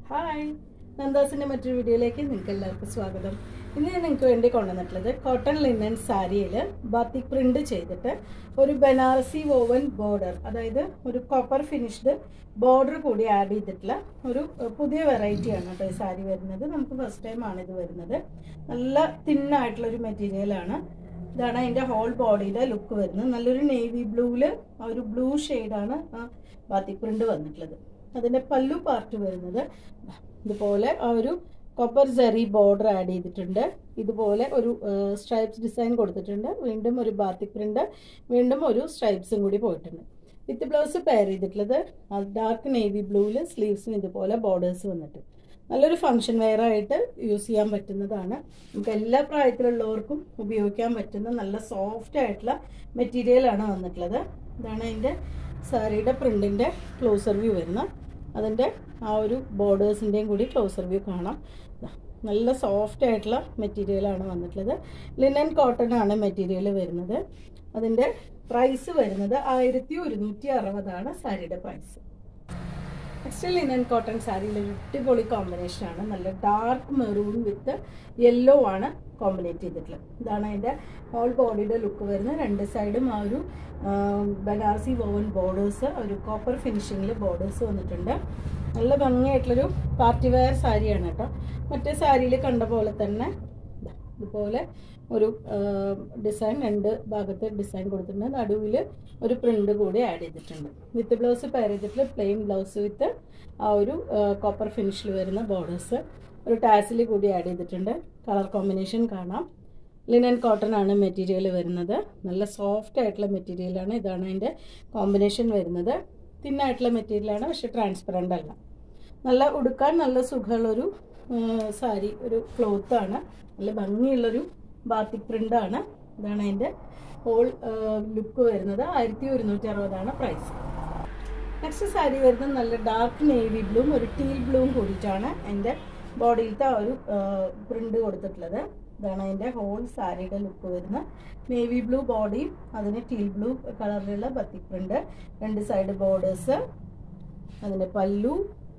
hi നന്ദാസിൻ്റെ മറ്റൊരു വീഡിയോയിലേക്ക് നിങ്ങൾക്ക് എല്ലാവർക്കും സ്വാഗതം ഇന്ന് ഞാൻ നിങ്ങൾക്ക് വേണ്ടി കൊണ്ടുവന്നിട്ടുള്ളത് കോട്ടൺ ലിനൻ സാരിയിൽ ബാത്തിക് പ്രിന്റ് ചെയ്തിട്ട് ഒരു ബനാറസി വോവൻ ബോർഡർ അതായത് ഒരു കോപ്പർ ഫിനിഷ്ഡ് ബോർഡർ കൂടി ആഡ് ചെയ്തിട്ടുള്ള ഒരു ഏഹ്, പുതിയ വെറൈറ്റിയാണ് കേട്ടോ ഈ സാരി വരുന്നത് നമുക്ക് ഫസ്റ്റ് ടൈം ആണ് ഇത് വരുന്നത് നല്ല തിന്നായിട്ടുള്ള ഒരു മെറ്റീരിയലാണ് ഇതാണ് അതിൻ്റെ ഹോൾ ബോഡിയുടെ ലുക്ക് വരുന്നത് നല്ലൊരു നേവി ബ്ലൂവിൽ ഒരു ബ്ലൂ ഷെയ്ഡാണ് ബാത്തിക് പ്രിന്റ് വന്നിട്ടുള്ളത് അതിൻ്റെ പല്ലു പാർട്ട് വരുന്നത് ഇതുപോലെ ആ ഒരു കോപ്പർ ജെറി ബോർഡർ ആഡ് ചെയ്തിട്ടുണ്ട് ഇതുപോലെ ഒരു സ്ട്രൈപ്സ് ഡിസൈൻ കൊടുത്തിട്ടുണ്ട് വീണ്ടും ഒരു ബാത്തിക് പ്രിന്റ് വീണ്ടും ഒരു സ്ട്രൈപ്സും കൂടി പോയിട്ടുണ്ട് വിത്ത് ബ്ലൗസ് പെയർ ചെയ്തിട്ടുള്ളത് ഡാർക്ക് നേവി ബ്ലൂവിൽ സ്ലീവ്സും ഇതുപോലെ ബോർഡേഴ്സ് വന്നിട്ട് നല്ലൊരു ഫങ്ഷൻ വെയർ ആയിട്ട് യൂസ് ചെയ്യാൻ പറ്റുന്നതാണ് നമുക്ക് എല്ലാ പ്രായത്തിലുള്ളവർക്കും ഉപയോഗിക്കാൻ പറ്റുന്ന നല്ല സോഫ്റ്റ് ആയിട്ടുള്ള മെറ്റീരിയലാണ് വന്നിട്ടുള്ളത് ഇതാണ് അതിൻ്റെ സാരിയുടെ പ്രിൻറ്റിൻ്റെ ക്ലോസർ വ്യൂ വരുന്നത് അതിൻ്റെ ആ ഒരു ബോർഡേഴ്സിൻ്റെയും കൂടി ക്ലോസർ വ്യൂ കാണാം ദാ, നല്ല സോഫ്റ്റ് ആയിട്ടുള്ള മെറ്റീരിയലാണ് വന്നിട്ടുള്ളത് ലിനൻ കോട്ടൺ ആണ് മെറ്റീരിയൽ വരുന്നത് അതിൻ്റെ പ്രൈസ് വരുന്നത് ആയിരത്തി ഒരുന്നൂറ്റി അറുപതാണ് സാരിയുടെ പ്രൈസ് നെക്സ്റ്റ് ലിനൻ കോട്ടൺ സാരിയിൽ ഒരു അടിപൊളി കോമ്പിനേഷനാണ് നല്ല ഡാർക്ക് മെറൂൺ വിത്ത് യെല്ലോ ആണ് കോമ്പിനേറ്റ് ചെയ്തിട്ടുള്ളത് ഇതാണ് അതിൻ്റെ ഹോൾ ബോഡിയുടെ ലുക്ക് വരുന്നത് രണ്ട് സൈഡും ആ ഒരു ആ, ബനാറസി വോവൻ ബോർഡേഴ്സ് ഒരു കോപ്പർ ഫിനിഷിങ്ങിൽ ബോർഡേഴ്സ് വന്നിട്ടുണ്ട് നല്ല ഭംഗിയായിട്ടുള്ളൊരു പാർട്ടി വെയർ സാരിയാണ് കേട്ടോ മറ്റേ സാരിയിൽ കണ്ട പോലെ തന്നെ ദാ ഇതുപോലെ ഒരു ഡിസൈൻ രണ്ട് ഭാഗത്ത് ഡിസൈൻ കൊടുത്തിട്ടുണ്ട് നടുവിൽ ഒരു പ്രിന്റ് കൂടി ആഡ് ചെയ്തിട്ടുണ്ട് വിത്ത് ബ്ലൗസ് പെയർ ചെയ്തിട്ട് പ്ലെയിൻ ബ്ലൗസ് വിത്ത് ആ ഒരു കോപ്പർ ഫിനിഷിൽ വരുന്ന ബോർഡേഴ്സ് ഒരു ടാസിൽ കൂടി ആഡ് ചെയ്തിട്ടുണ്ട് കളർ കോമ്പിനേഷൻ കാണാം ലിനൻ കോട്ടൺ ആണ് മെറ്റീരിയൽ വരുന്നത് നല്ല സോഫ്റ്റ് ആയിട്ടുള്ള മെറ്റീരിയലാണ് ഇതാണ് അതിൻ്റെ കോമ്പിനേഷൻ വരുന്നത് തിന്നായിട്ടുള്ള മെറ്റീരിയലാണ് പക്ഷെ ട്രാൻസ്പെറൻ്റ് അല്ല നല്ല ഉടുക്കാൻ നല്ല സുഖമുള്ളൊരു സാരി ഒരു ക്ലോത്താണ് നല്ല ഭംഗിയുള്ളൊരു ബാത്തിക് പ്രിൻ്റാണ് ഇതാണ് അതിൻ്റെ ഹോൾ ലുക്ക് വരുന്നത് ആയിരത്തി ഒരുന്നൂറ്റി അറുപതാണ് പ്രൈസ് നെക്സ്റ്റ് സാരി വരുന്നത് നല്ല ഡാർക്ക് നേവി ബ്ലൂവും ഒരു ടീൽ ബ്ലൂവും കൂടിയിട്ടാണ് എൻ്റെ ബോഡിയിലത്തെ ആ ഒരു പ്രിൻ്റ് കൊടുത്തിട്ടുള്ളത് ഇതാണ് അതിൻ്റെ ഹോൾ സാരിയുടെ ലുക്ക് വരുന്നത് നേവി ബ്ലൂ ബോഡിയും അതിന് ടീൽ ബ്ലൂ കളറിലുള്ള ബത്തിക് പ്രിൻ്റ് രണ്ട് സൈഡ് ബോർഡേഴ്സ് അതിൻ്റെ പല്ലു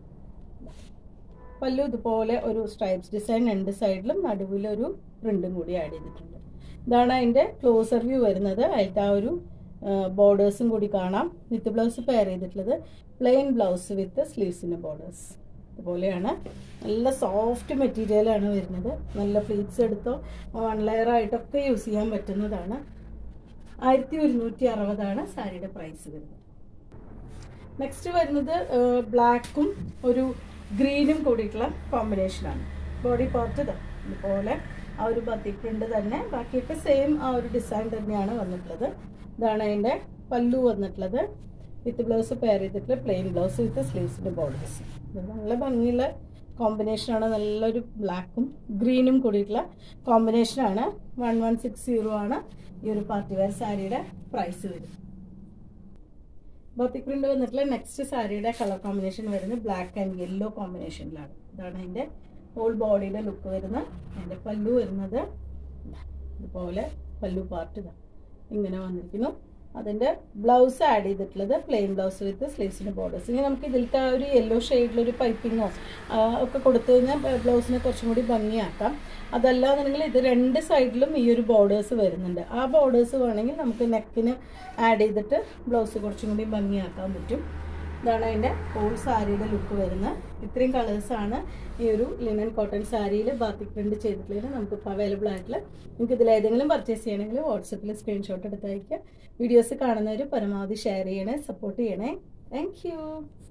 പല്ലു ഇതുപോലെ ഒരു സ്ട്രൈപ്സ് ഡിസൈൻ രണ്ട് സൈഡിലും നടുവിലൊരു പ്രിന്റും കൂടി ആഡ് ചെയ്തിട്ടുണ്ട് ഇതാണ് അതിൻ്റെ ക്ലോസർ വ്യൂ വരുന്നത് അതിലത്തെ ആ ഒരു ബോർഡേഴ്സും കൂടി കാണാം വിത്ത് ബ്ലൗസ് പെയർ ചെയ്തിട്ടുള്ളത് പ്ലെയിൻ ബ്ലൗസ് വിത്ത് സ്ലീവ്സിൻ്റെ ബോർഡേഴ്സ് ഇതുപോലെയാണ് നല്ല സോഫ്റ്റ് മെറ്റീരിയലാണ് വരുന്നത് നല്ല ഫ്ലീറ്റ്സ് എടുത്തോ വൺ ലെയർ ആയിട്ടൊക്കെ യൂസ് ചെയ്യാൻ പറ്റുന്നതാണ് ആയിരത്തി ഒരുന്നൂറ്റി അറുപതാണ് സാരിയുടെ പ്രൈസ് വരുന്നത് നെക്സ്റ്റ് വരുന്നത് ബ്ലാക്കും ഒരു ഗ്രീനും കൂടിയിട്ടുള്ള കോമ്പിനേഷനാണ് ബോഡി പാർട്ട് ഇതുപോലെ ആ ഒരു ബത്തി പ്രിന്റ് തന്നെ ബാക്കിയൊക്കെ സെയിം ആ ഒരു ഡിസൈൻ തന്നെയാണ് വന്നിട്ടുള്ളത് ഇതാണ് അതിൻ്റെ പല്ലു വന്നിട്ടുള്ളത് വിത്ത് ബ്ലൗസ് പെയർ ചെയ്തിട്ടുള്ള പ്ലെയിൻ ബ്ലൗസ് വിത്ത് സ്ലീവ്സിൻ്റെ ബോർഡേഴ്സ് നല്ല ഭംഗിയുള്ള കോമ്പിനേഷനാണ് നല്ലൊരു ബ്ലാക്കും ഗ്രീനും കൂടിയിട്ടുള്ള കോമ്പിനേഷനാണ് വൺ വൺ സിക്സ് സീറോ ആണ് ഈ ഒരു പാർട്ടി വെയർ സാരിയുടെ പ്രൈസ് വരും ബോത്തിക് പ്രിന്റ് വന്നിട്ടുള്ള നെക്സ്റ്റ് സാരിയുടെ കളർ കോമ്പിനേഷൻ വരുന്നത് ബ്ലാക്ക് ആൻഡ് യെല്ലോ കോമ്പിനേഷനിലാണ് ഇതാണ് അതിൻ്റെ ഹോൾ ബോഡിയുടെ ലുക്ക് വരുന്നത് അതിൻ്റെ പല്ലു വരുന്നത് ഇതുപോലെ പല്ലു പാർട്ട് ഇതാ ഇങ്ങനെ വന്നിരിക്കുന്നു അതിൻ്റെ ബ്ലൗസ് ആഡ് ചെയ്തിട്ടുള്ളത് പ്ലെയിൻ ബ്ലൗസ് വിത്ത് സ്ലീവ്സിൻ്റെ ബോർഡേഴ്സ് ഇനി നമുക്ക് ഇതിലത്തെ ആ ഒരു യെല്ലോ ഷെയ്ഡിലൊരു പൈപ്പിങ്ങോ ഒക്കെ കൊടുത്തു കഴിഞ്ഞാൽ ബ്ലൗസിനെ കുറച്ചും കൂടി ഭംഗിയാക്കാം അതല്ലാന്നുണ്ടെങ്കിൽ ഇത് രണ്ട് സൈഡിലും ഈ ഒരു ബോർഡേഴ്സ് വരുന്നുണ്ട് ആ ബോർഡേഴ്സ് വേണമെങ്കിൽ നമുക്ക് നെക്കിന് ആഡ് ചെയ്തിട്ട് ബ്ലൗസ് കുറച്ചും കൂടി ഭംഗിയാക്കാൻ പറ്റും ഇതാണ് അതിൻ്റെ ഹോൾ സാരിയുടെ ലുക്ക് വരുന്നത് ഇത്രയും കളേഴ്സാണ് ഈ ഒരു ലിനൻ കോട്ടൺ സാരിയിൽ ബാത്തിക് പ്രിന്റ് ചെയ്തിട്ടുള്ളത് നമുക്കിപ്പോൾ അവൈലബിൾ ആയിട്ടുള്ള നിങ്ങൾക്ക് ഇതിൽ ഏതെങ്കിലും പർച്ചേസ് ചെയ്യണമെങ്കിൽ വാട്സപ്പിൽ സ്ക്രീൻഷോട്ട് എടുത്ത് അയക്കുക വീഡിയോസ് കാണുന്നവർ പരമാവധി ഷെയർ ചെയ്യണേ സപ്പോർട്ട് ചെയ്യണേ താങ്ക്